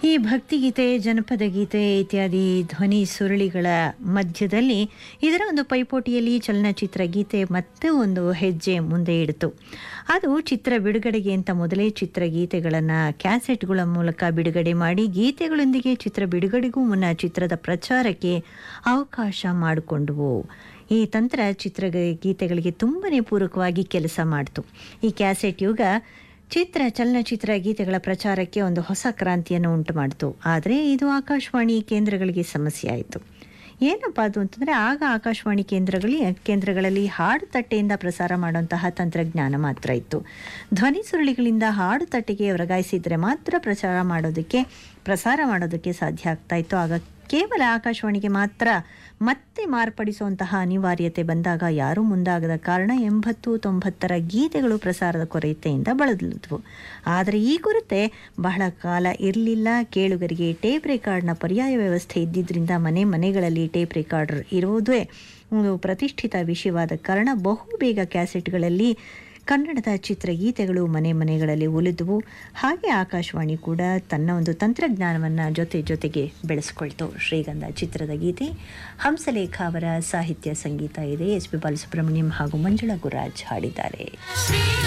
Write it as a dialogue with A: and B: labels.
A: ಈ ಭಕ್ತಿಗೀತೆ ಜನಪದ ಗೀತೆ ಇತ್ಯಾದಿ ಧ್ವನಿ ಸುರುಳಿಗಳ ಮಧ್ಯದಲ್ಲಿ ಇದರ ಒಂದು ಪೈಪೋಟಿಯಲ್ಲಿ ಚಲನಚಿತ್ರ ಗೀತೆ ಮತ್ತೆ ಒಂದು ಹೆಜ್ಜೆ ಮುಂದೆ ಇಡಿತು ಅದು ಚಿತ್ರ ಬಿಡುಗಡೆಗೆ ಅಂತ ಮೊದಲೇ ಚಿತ್ರಗೀತೆಗಳನ್ನು ಕ್ಯಾಸೆಟ್ಗಳ ಮೂಲಕ ಬಿಡುಗಡೆ ಮಾಡಿ ಗೀತೆಗಳೊಂದಿಗೆ ಚಿತ್ರ ಬಿಡುಗಡೆಗೂ ಮುನ್ನ ಚಿತ್ರದ ಪ್ರಚಾರಕ್ಕೆ ಅವಕಾಶ ಮಾಡಿಕೊಂಡವು ಈ ತಂತ್ರ ಚಿತ್ರ ಗೀತೆಗಳಿಗೆ ತುಂಬನೇ ಪೂರಕವಾಗಿ ಕೆಲಸ ಮಾಡಿತು ಈ ಕ್ಯಾಸೆಟ್ ಯುಗ ಚಿತ್ರ ಚಲನಚಿತ್ರ ಗೀತೆಗಳ ಪ್ರಚಾರಕ್ಕೆ ಒಂದು ಹೊಸ ಕ್ರಾಂತಿಯನ್ನು ಉಂಟು ಮಾಡಿತು ಆದರೆ ಇದು ಆಕಾಶವಾಣಿ ಕೇಂದ್ರಗಳಿಗೆ ಸಮಸ್ಯೆ ಆಯಿತು ಏನಪ್ಪ ಅದು ಅಂತಂದರೆ ಆಗ ಆಕಾಶವಾಣಿ ಕೇಂದ್ರಗಳಲ್ಲಿ ಕೇಂದ್ರಗಳಲ್ಲಿ ಹಾಡು ತಟ್ಟೆಯಿಂದ ಪ್ರಸಾರ ಮಾಡುವಂತಹ ತಂತ್ರಜ್ಞಾನ ಮಾತ್ರ ಇತ್ತು ಧ್ವನಿ ಸುರುಳಿಗಳಿಂದ ಹಾಡು ತಟ್ಟೆಗೆ ವರ್ಗಾಯಿಸಿದರೆ ಮಾತ್ರ ಪ್ರಚಾರ ಮಾಡೋದಕ್ಕೆ ಪ್ರಸಾರ ಮಾಡೋದಕ್ಕೆ ಸಾಧ್ಯ ಆಗ್ತಾ ಇತ್ತು ಆಗ ಕೇವಲ ಆಕಾಶವಾಣಿಗೆ ಮಾತ್ರ ಮತ್ತೆ ಮಾರ್ಪಡಿಸುವಂತಹ ಅನಿವಾರ್ಯತೆ ಬಂದಾಗ ಯಾರೂ ಮುಂದಾಗದ ಕಾರಣ ಎಂಬತ್ತು ತೊಂಬತ್ತರ ಗೀತೆಗಳು ಪ್ರಸಾರದ ಕೊರತೆಯಿಂದ ಬಳಲಿದ್ವು ಆದರೆ ಈ ಕೊರತೆ ಬಹಳ ಕಾಲ ಇರಲಿಲ್ಲ ಕೇಳುಗರಿಗೆ ಟೇಪ್ ರೆಕಾರ್ಡ್ನ ಪರ್ಯಾಯ ವ್ಯವಸ್ಥೆ ಇದ್ದಿದ್ದರಿಂದ ಮನೆ ಮನೆಗಳಲ್ಲಿ ಟೇಪ್ ರೆಕಾರ್ಡರ್ ಇರುವುದೇ ಒಂದು ಪ್ರತಿಷ್ಠಿತ ವಿಷಯವಾದ ಕಾರಣ ಬಹುಬೇಗ ಕ್ಯಾಸೆಟ್ಗಳಲ್ಲಿ ಕನ್ನಡದ ಚಿತ್ರಗೀತೆಗಳು ಮನೆ ಮನೆಗಳಲ್ಲಿ ಉಳಿದವು ಹಾಗೆ ಆಕಾಶವಾಣಿ ಕೂಡ ತನ್ನ ಒಂದು ತಂತ್ರಜ್ಞಾನವನ್ನು ಜೊತೆ ಜೊತೆಗೆ ಬೆಳೆಸ್ಕೊಳ್ತು ಶ್ರೀಗಂಧ ಚಿತ್ರದ ಗೀತೆ ಹಂಸಲೇಖ ಅವರ ಸಾಹಿತ್ಯ ಸಂಗೀತ ಇದೆ ಎಸ್ ಪಿ ಬಾಲಸುಬ್ರಹ್ಮಣ್ಯಂ ಹಾಗೂ ಮಂಜುಳಾ ಗುರಾಜ್ ಹಾಡಿದ್ದಾರೆ